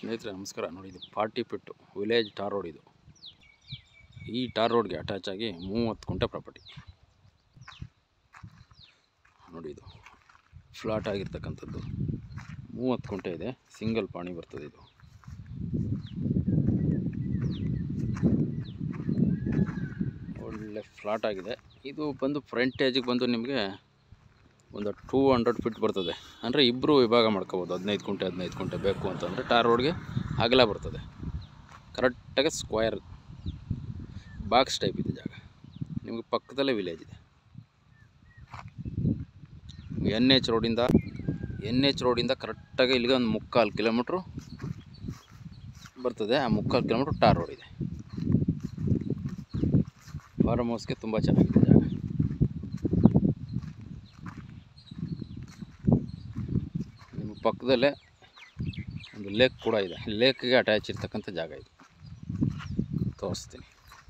ಸ್ನೇಹಿತರೆ ನಮಸ್ಕಾರ ನೋಡಿ ಇದು ಪಾರ್ಟಿ ಪಿಟ್ಟು ವಿಲೇಜ್ ಟಾರ್ ರೋಡ್ ಇದು ಈ ಟಾರ್ ರೋಡ್ಗೆ ಅಟ್ಯಾಚ್ ಆಗಿ ಮೂವತ್ತು ಕುಂಟೆ ಪ್ರಾಪರ್ಟಿ ನೋಡಿ ಇದು ಫ್ಲಾಟ್ ಆಗಿರ್ತಕ್ಕಂಥದ್ದು ಮೂವತ್ತು ಕುಂಟೆ ಇದೆ ಸಿಂಗಲ್ ಪಾಣಿ ಬರ್ತದೆ ಇದು ಒಳ್ಳೆ ಫ್ಲಾಟ್ ಆಗಿದೆ ಇದು ಬಂದು ಫ್ರಂಟೇಜಿಗೆ ಬಂದು ನಿಮಗೆ ಒಂದು ಟೂ ಹಂಡ್ರೆಡ್ ಫಿಟ್ ಬರ್ತದೆ ಅಂದರೆ ಇಬ್ಬರು ವಿಭಾಗ ಮಾಡ್ಕೋಬೋದು ಹದಿನೈದು ಕುಂಟೆ ಹದಿನೈದು ಕುಂಟೆ ಬೇಕು ಅಂತಂದರೆ ಟಾರ್ ರೋಡ್ಗೆ ಅಗಲ ಬರ್ತದೆ ಕರೆಕ್ಟಾಗಿ ಸ್ಕ್ವಯರ್ ಬಾಕ್ಸ್ ಟೈಪ್ ಇದೆ ಜಾಗ ನಿಮಗೆ ಪಕ್ಕದಲ್ಲೇ ವಿಲೇಜ್ ಇದೆ ಎನ್ ಎಚ್ ರೋಡಿಂದ ಎನ್ ಎಚ್ ರೋಡಿಂದ ಕರೆಕ್ಟಾಗಿ ಇಲ್ಲಿಗೆ ಒಂದು ಮುಕ್ಕಾಲು ಕಿಲೋಮೀಟ್ರು ಬರ್ತದೆ ಆ ಮುಕ್ಕಾಲು ಕಿಲೋಮೀಟ್ರ್ ಟಾರ್ ರೋಡ್ ಇದೆ ಫಾರ್ಮ್ ಹೌಸ್ಗೆ ತುಂಬ ಚೆನ್ನಾಗಿದೆ ಜಾಗ ನಿಮ್ಮ ಪಕ್ಕದಲ್ಲೇ ಒಂದು ಲೇಕ್ ಕೂಡ ಇದೆ ಲೇಕ್ಗೆ ಅಟ್ಯಾಚ್ ಇರ್ತಕ್ಕಂಥ ಜಾಗ ಇದು ತೋರಿಸ್ತೀನಿ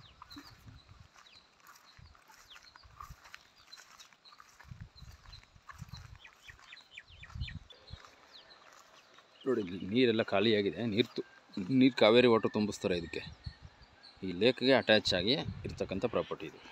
ನೋಡಿ ಇಲ್ಲಿ ನೀರೆಲ್ಲ ಖಾಲಿಯಾಗಿದೆ ನೀರು ತು ನೀರು ಕಾವೇರಿ ವಾಟರ್ ತುಂಬಿಸ್ತಾರೆ ಇದಕ್ಕೆ ಈ ಲೇಕ್ಗೆ ಅಟ್ಯಾಚ್ ಆಗಿ ಇರ್ತಕ್ಕಂಥ ಪ್ರಾಪರ್ಟಿ ಇದು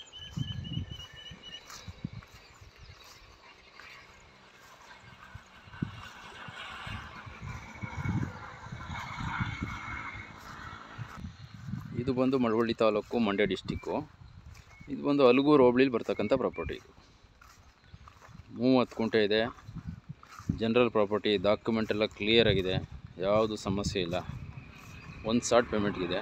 ಇದು ಬಂದು ಮಳವಳ್ಳಿ ತಾಲೂಕು ಮಂಡ್ಯ ಡಿಸ್ಟಿಕ್ಕು ಇದು ಬಂದು ಅಲಗೂರು ಹೋಬಳಿಲಿ ಬರ್ತಕ್ಕಂಥ ಪ್ರಾಪರ್ಟಿ ಇದು ಮೂವತ್ತು ಕುಂಟೆ ಇದೆ ಜನರಲ್ ಪ್ರಾಪರ್ಟಿ ಡಾಕ್ಯುಮೆಂಟ್ ಎಲ್ಲ ಕ್ಲಿಯರ್ ಆಗಿದೆ ಯಾವುದು ಸಮಸ್ಯೆ ಇಲ್ಲ ಒಂದು ಶಾರ್ಟ್ ಪೇಮೆಂಟ್ಗಿದೆ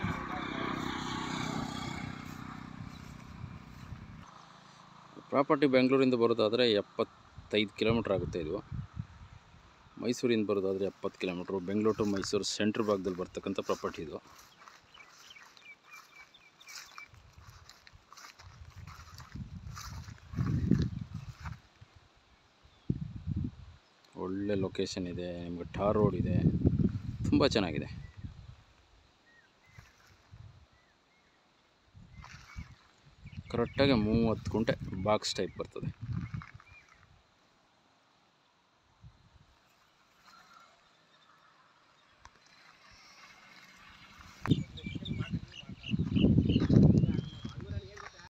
ಪ್ರಾಪರ್ಟಿ ಬೆಂಗಳೂರಿಂದ ಬರೋದಾದರೆ ಎಪ್ಪತ್ತೈದು ಕಿಲೋಮೀಟ್ರ್ ಆಗುತ್ತೆ ಇದು ಮೈಸೂರಿಂದ ಬರೋದಾದರೆ ಎಪ್ಪತ್ತು kilometre Bengaluru to Mysuru centre ಭಾಗದಲ್ಲಿ ಬರ್ತಕ್ಕಂಥ ಪ್ರಾಪರ್ಟಿ ಇದು ಒಳ್ಳೆ ಲೊಕೇಶನ್ ಇದೆ ನಿಮಗೆ ಟಾರ್ ರೋಡ್ ಇದೆ ತುಂಬ ಚೆನ್ನಾಗಿದೆ ಕರೆಕ್ಟಾಗಿ ಮೂವತ್ತು ಕುಂಟೆ ಬಾಕ್ಸ್ ಟೈಪ್ ಬರ್ತದೆ